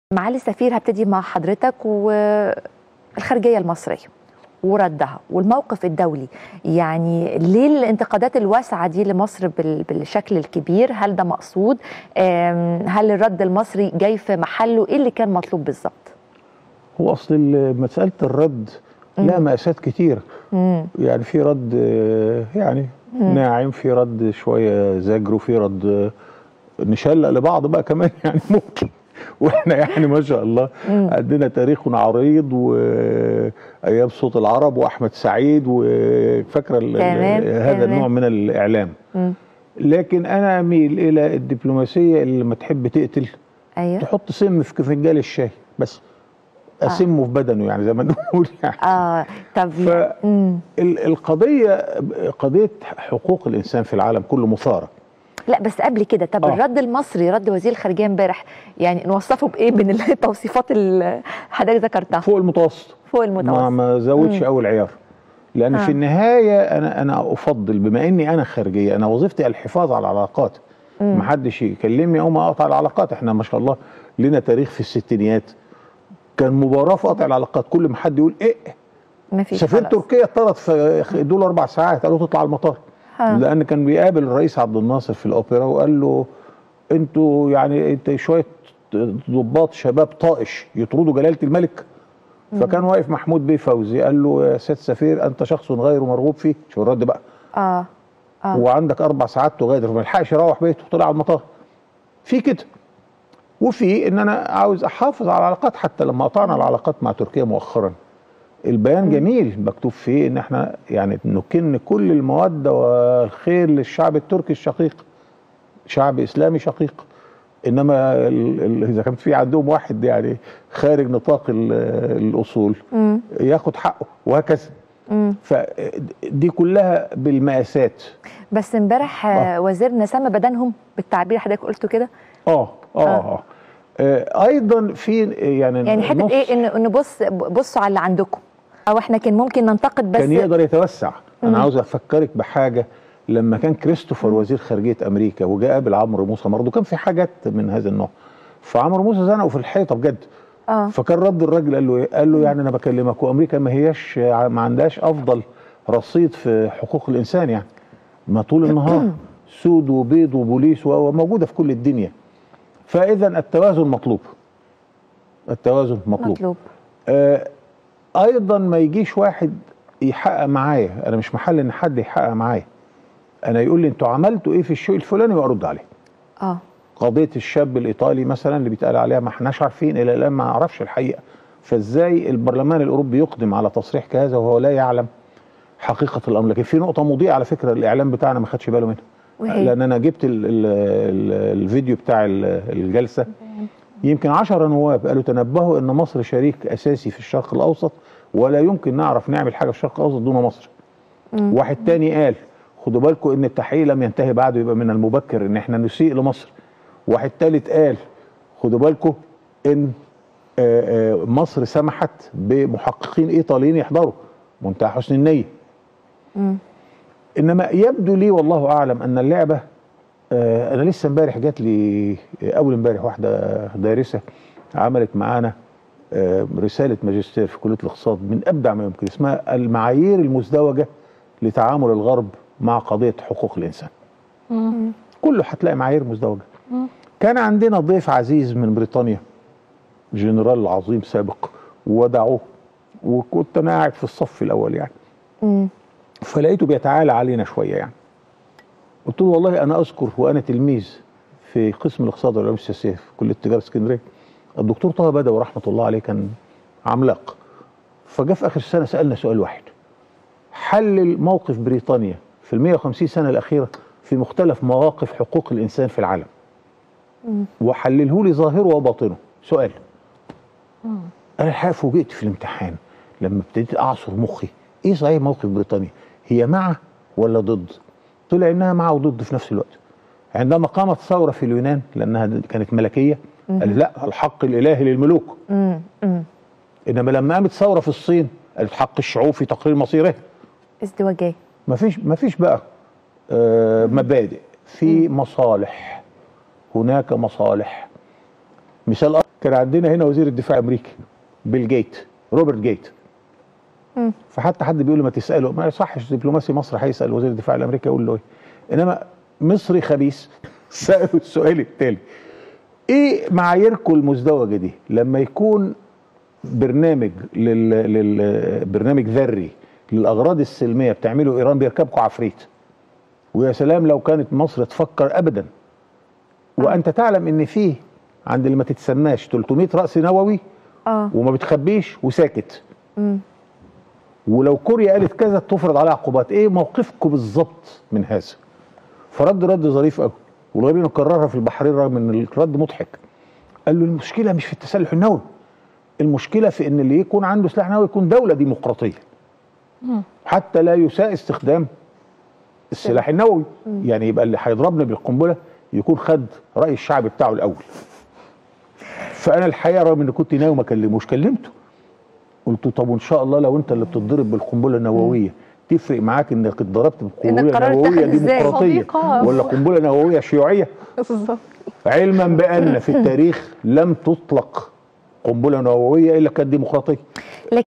معالي السفير هبتدي مع حضرتك والخارجية المصرية وردها والموقف الدولي يعني ليه الانتقادات الواسعة دي لمصر بال- بالشكل الكبير هل ده مقصود آم، هل الرد المصري جاي في محله ايه اللي كان مطلوب بالظبط هو اصل ال- مساله الرد لها مقاسات كتير مم. يعني في رد آه، يعني ناعم في رد شويه زجر وفي رد آه، نشلق لبعض بقى كمان يعني ممكن واحنا يعني ما شاء الله عندنا تاريخ عريض وايام صوت العرب واحمد سعيد وفاكره ال- ال- تمام، هذا تمام. النوع من الاعلام مم. لكن انا اميل الى الدبلوماسيه اللي لما تحب تقتل ايوه تحط سم في فنجان الشاي بس اسمه في بدنه يعني زي ما نقول يعني اه طب ف- مم. ال- القضيه قضيه حقوق الانسان في العالم كله مثاره لا بس قبل كده طب آه. الرد المصري رد وزير الخارجيه امبارح يعني نوصفه بايه من التوصيفات اللي حضرتك ذكرتها فوق المتوسط فوق ما المتوسط ما زودش مم. قوي العيار لان آه. في النهايه انا انا افضل بما اني انا خارجيه انا وظيفتي الحفاظ على العلاقات ما حدش يكلمني او ما اقطع العلاقات احنا ما شاء الله لنا تاريخ في الستينيات كان مباراه في قطع العلاقات كل ما حد يقول ايه ما فيش سفير خلاص. تركيا اطرد في دول اربع ساعات قالوا تطلع المطار ها. لان كان بيقابل الرئيس عبد الناصر في الاوبرا وقال له انتوا يعني انت شويه ضباط شباب طائش يطردوا جلاله الملك فكان واقف محمود بيه فوزي قال له يا سيد سفير انت شخص غير مرغوب فيه شو الرد بقى اه اه وعندك اربع ساعات تغادر ما لحقش يروح بيته طلع على المطار في كده وفي ان انا عاوز احافظ على العلاقات حتى لما قطعنا العلاقات مع تركيا مؤخرا البيان جميل مكتوب فيه ان احنا يعني نكن كل الموده والخير للشعب التركي الشقيق شعب اسلامي شقيق انما ال- ال- اذا كان في عندهم واحد يعني خارج نطاق ال- الاصول مم. ياخد حقه وهكذا مم. فدي كلها بالمقاسات بس امبارح آه، وزيرنا سما بدنهم بالتعبير اللي حضرتك قلته كده اه اه اه آه، ايضا في يعني يعني حته نص ايه ان ان بص بصوا على اللي عندكم او احنا كان ممكن ننتقد بس كان يقدر يتوسع انا عاوز افكرك بحاجه لما كان كريستوفر وزير خارجيه امريكا وجاء قابل عمرو موسى برضه كان في حاجات من هذا النوع فعمرو موسى زنقه في الحيطه بجد اه فكان رد الراجل قال له ايه؟ قال له يعني انا بكلمك وامريكا ما هياش ما عندهاش افضل رصيد في حقوق الانسان يعني ما طول النهار سود وبيض وبوليس وموجوده في كل الدنيا فاذا التوازن مطلوب التوازن مطلوب, مطلوب آه ايضا ما يجيش واحد يحقق معايا انا مش محل ان حد يحقق معايا انا يقول لي انتوا عملتوا ايه في الشيء الفلاني وارد عليه اه قضيه الشاب الايطالي مثلا اللي بيتقال عليها ما احناش عارفين الى الان ما اعرفش الحقيقه فازاي البرلمان الاوروبي يقدم على تصريح كهذا وهو لا يعلم حقيقه الامر لكن في نقطه مضيئه على فكره الاعلام بتاعنا ما خدش باله منها وهي؟ لان انا جبت ال ال ال الفيديو بتاع ال- الجلسه يمكن عشرة نواب قالوا تنبهوا ان مصر شريك اساسي في الشرق الاوسط ولا يمكن نعرف نعمل حاجه في الشرق الاوسط دون مصر واحد تاني قال خدوا بالكم ان التحقيق لم ينتهي بعد يبقى من المبكر ان احنا نسيء لمصر واحد تالت قال خدوا بالكم ان آه، آه، مصر سمحت بمحققين ايطاليين يحضروا منتهى حسن النيه انما يبدو لي والله اعلم ان اللعبه آه، انا لسه امبارح جات لي اول امبارح واحده دارسه عملت معانا آه، رساله ماجستير في كليه الاقتصاد من ابدع ما يمكن اسمها المعايير المزدوجه لتعامل الغرب مع قضيه حقوق الانسان كله هتلاقي معايير مزدوجه كان عندنا ضيف عزيز من بريطانيا جنرال عظيم سابق ودعوه وكنت انا قاعد في الصف الاول يعني مم. فلقيته بيتعالى علينا شويه يعني قلت له والله انا اذكر وانا تلميذ في قسم الاقتصاد والعلوم السياسيه في كليه التجاره اسكندريه الدكتور طه بدوي رحمه الله عليه كان عملاق فجاء في اخر السنه سالنا سؤال واحد حلل موقف بريطانيا في ال 150 سنه الاخيره في مختلف مواقف حقوق الانسان في العالم وحلله لي ظاهره وباطنه سؤال انا الحقيقه فوجئت في الامتحان لما ابتديت اعصر مخي ايه صحيح موقف بريطانيا هي مع ولا ضد طلع انها مع وضد في نفس الوقت عندما قامت ثوره في اليونان لانها د- كانت ملكيه قال لا الحق الالهي للملوك مم. مم. انما لما قامت ثوره في الصين قالت حق الشعوب في تقرير مصيرها ازدواجيه ما فيش ما فيش بقى آه مبادئ في مصالح هناك مصالح مثال آخر، كان عندنا هنا وزير الدفاع الامريكي بيل جيت روبرت جيت مم. فحتى حد بيقول له ما تساله ما يصحش دبلوماسي مصر هيسال وزير الدفاع الامريكي يقول له ايه انما مصري خبيث ساله السؤال التالي ايه معاييركم المزدوجه دي لما يكون برنامج لل... لل... برنامج ذري للاغراض السلميه بتعمله ايران بيركبكم عفريت ويا سلام لو كانت مصر تفكر ابدا وانت تعلم ان فيه عند اللي ما تتسماش 300 راس نووي اه وما بتخبيش وساكت مم. ولو كوريا قالت كذا تفرض عليها عقوبات ايه موقفكم بالظبط من هذا فرد رد ظريف قوي والغريب انه كررها في البحرين رغم ان الرد مضحك قال له المشكله مش في التسلح النووي المشكله في ان اللي يكون عنده سلاح نووي يكون دوله ديمقراطيه حتى لا يساء استخدام السلاح النووي يعني يبقى اللي هيضربنا بالقنبله يكون خد راي الشعب بتاعه الاول فانا الحقيقه رغم ان كنت ناوي ما اكلموش كلمته قلت له طب وان شاء الله لو انت اللي بتتضرب بالقنبله النوويه تفرق معاك انك اتضربت بقنبله القرار نوويه اتخذ ازاي؟ ديمقراطيه صديقة. ولا قنبله نوويه شيوعيه بالظبط علما بان في التاريخ لم تطلق قنبله نوويه الا كانت ديمقراطيه